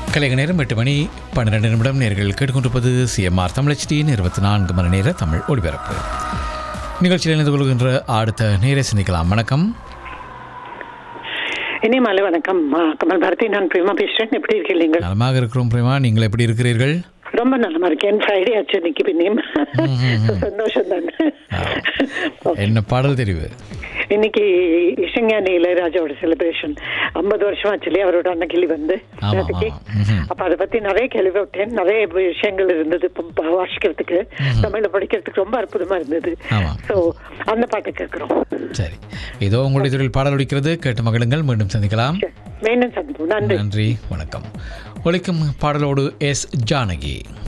கலைக நேரம் எட்டு மணி பன்னிரெண்டு நிமிடம் நேர்கள் கேட்டுக்கொண்டிருப்பது சிஎம்ஆர் தமிழச்சியின் இருபத்தி நான்கு மணி நேர தமிழ் ஒளிபரப்பு நிகழ்ச்சியில் இணைந்து கொள்கின்ற அடுத்த நேரை சிந்திக்கலாம் வணக்கம் இனி மாலை வணக்கம் ஆ, கமல் பாரதி நான் பிரேமா பேசுறேன் எப்படி இருக்கீங்க நலமாக இருக்கிறோம் பிரேமா நீங்கள் எப்படி இருக்கிறீர்கள் ரொம்ப நலமா இருக்கேன் ஃப்ரைடே ஆச்சு இன்னைக்கு பின்னையும் சந்தோஷம் தான் என்ன பாடல் தெரிவு இன்னைக்கு இசைஞானி இளையராஜாவோட செலிப்ரேஷன் ஐம்பது வருஷம் ஆச்சு இல்லையா அவரோட அன்னக்கிளி வந்து ஆமா, அதுக்கு. ஆமா. ம்ஹும். அப்ப அதை பத்தி நிறைய கேள்விப்பட்டேன் நிறைய விஷயங்கள் இருந்தது இப்ப ப- வாசிக்கிறதுக்கு தமிழ்ல படிக்கிறதுக்கு ரொம்ப அற்புதமா இருந்தது ஆமா. சோ அந்த பாட்டை கேட்கிறோம் சரி இதோ உங்களுடைய தொழில் பாடல் ஒலிக்கிறது கேட்டு மகிழுங்கள் மீண்டும் சந்திக்கலாம் மீண்டும் சந்திப்போம் நன்றி நன்றி வணக்கம் ஒலிக்கும் பாடலோடு எஸ் ஜானகி